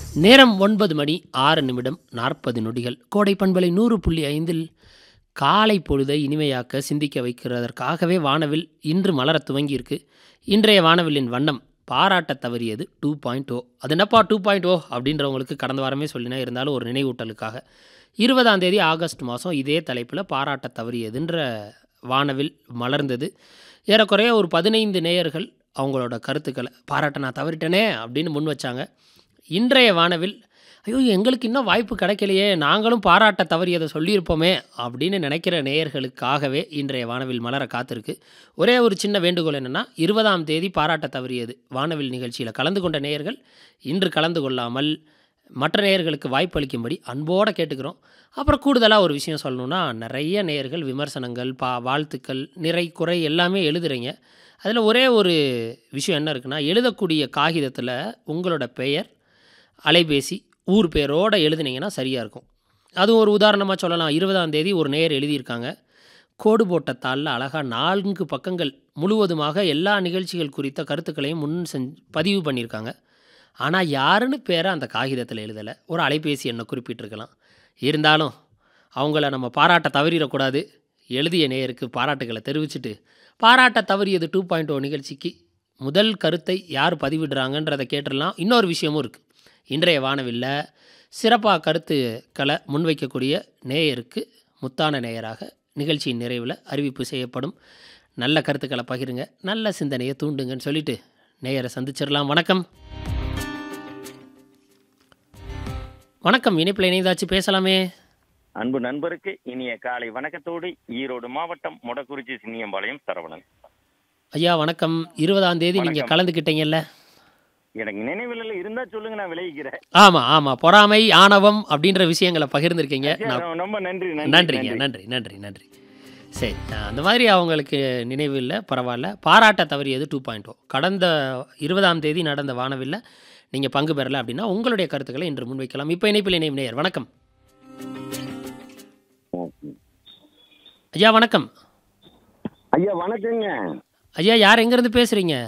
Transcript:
நேரம் ஒன்பது மணி ஆறு நிமிடம் நாற்பது நொடிகள் கோடை பண்பலை நூறு புள்ளி ஐந்தில் காலை பொழுதை இனிமையாக்க சிந்திக்க வைக்கிறதற்காகவே வானவில் இன்று மலரத் துவங்கியிருக்கு இன்றைய வானவில்லின் வண்ணம் பாராட்டத் தவறியது டூ பாயிண்ட் ஓ அது என்னப்பா டூ பாயிண்ட் ஓ அப்படின்றவங்களுக்கு கடந்த வாரமே சொல்லினா இருந்தாலும் ஒரு நினைவூட்டலுக்காக இருபதாம் தேதி ஆகஸ்ட் மாதம் இதே தலைப்பில் பாராட்டத் தவறியதுன்ற வானவில் மலர்ந்தது ஏறக்குறைய ஒரு பதினைந்து நேயர்கள் அவங்களோட கருத்துக்களை பாராட்ட நான் தவறிட்டேனே அப்படின்னு முன் வச்சாங்க இன்றைய வானவில் ஐயோ எங்களுக்கு இன்னும் வாய்ப்பு கிடைக்கலையே நாங்களும் பாராட்ட தவறியதை சொல்லியிருப்போமே அப்படின்னு நினைக்கிற நேயர்களுக்காகவே இன்றைய வானவில் மலர காத்திருக்கு ஒரே ஒரு சின்ன வேண்டுகோள் என்னென்னா இருபதாம் தேதி பாராட்ட தவறியது வானவில் நிகழ்ச்சியில் கலந்து கொண்ட நேயர்கள் இன்று கலந்து கொள்ளாமல் மற்ற நேயர்களுக்கு வாய்ப்பு அளிக்கும்படி அன்போடு கேட்டுக்கிறோம் அப்புறம் கூடுதலாக ஒரு விஷயம் சொல்லணுன்னா நிறைய நேயர்கள் விமர்சனங்கள் பா வாழ்த்துக்கள் நிறை குறை எல்லாமே எழுதுறீங்க அதில் ஒரே ஒரு விஷயம் என்ன இருக்குன்னா எழுதக்கூடிய காகிதத்தில் உங்களோட பெயர் அலைபேசி ஊர் பேரோடு எழுதுனீங்கன்னா சரியாக இருக்கும் அதுவும் ஒரு உதாரணமாக சொல்லலாம் இருபதாம் தேதி ஒரு நேயர் எழுதியிருக்காங்க கோடு போட்ட தாளில் அழகாக நான்கு பக்கங்கள் முழுவதுமாக எல்லா நிகழ்ச்சிகள் குறித்த கருத்துக்களையும் முன் செஞ்சு பதிவு பண்ணியிருக்காங்க ஆனால் யாருன்னு பேரை அந்த காகிதத்தில் எழுதலை ஒரு அலைபேசி எண்ணை குறிப்பிட்டிருக்கலாம் இருந்தாலும் அவங்கள நம்ம பாராட்ட தவறிடக்கூடாது எழுதிய நேயருக்கு பாராட்டுகளை தெரிவிச்சுட்டு பாராட்ட தவறியது டூ பாயிண்ட் ஓ நிகழ்ச்சிக்கு முதல் கருத்தை யார் பதிவிடுறாங்கன்றதை கேட்டுடலாம் இன்னொரு விஷயமும் இருக்குது இன்றைய வானவில்ல சிறப்பாக கருத்துக்களை முன்வைக்கக்கூடிய நேயருக்கு முத்தான நேயராக நிகழ்ச்சியின் நிறைவில் அறிவிப்பு செய்யப்படும் நல்ல கருத்துக்களை பகிருங்க நல்ல சிந்தனையை தூண்டுங்கன்னு சொல்லிட்டு நேயரை சந்திச்சிடலாம் வணக்கம் வணக்கம் இணைப்பில் இணைந்தாச்சு பேசலாமே அன்பு நண்பருக்கு இனிய காலை வணக்கத்தோடு ஈரோடு மாவட்டம் மொடக்குறிச்சி சின்னியம்பாளையம் சரவணன் ஐயா வணக்கம் இருபதாம் தேதி நீங்கள் வணக்கம். கலந்துக்கிட்டீங்கல்ல எனக்கு நினைவில் இருந்தா சொல்லுங்க நான் விளைவிக்கிறேன் ஆமாம் ஆமாம் பொறாமை ஆணவம் அப்படின்ற விஷயங்களை பகிர்ந்திருக்கீங்க நான் ரொம்ப நன்றி நன்றிங்க நன்றி நன்றி நன்றி சரி அஹ், அந்த மாதிரி அவங்களுக்கு நினைவு இல்லை பரவாயில்ல பாராட்ட தவறியது டூ பாயிண்ட் ஓ கடந்த இருபதாம் தேதி நடந்த வானவில்ல நீங்கள் பங்கு பெறல அப்படின்னா உங்களுடைய கருத்துக்களை இன்று முன்வைக்கலாம் இப்போ இணைப்பில் இணையும் நேயர் வணக்கம் ஐயா வணக்கம் ஐயா வணக்கங்க ஐயா யார் எங்கேருந்து பேசுகிறீங்க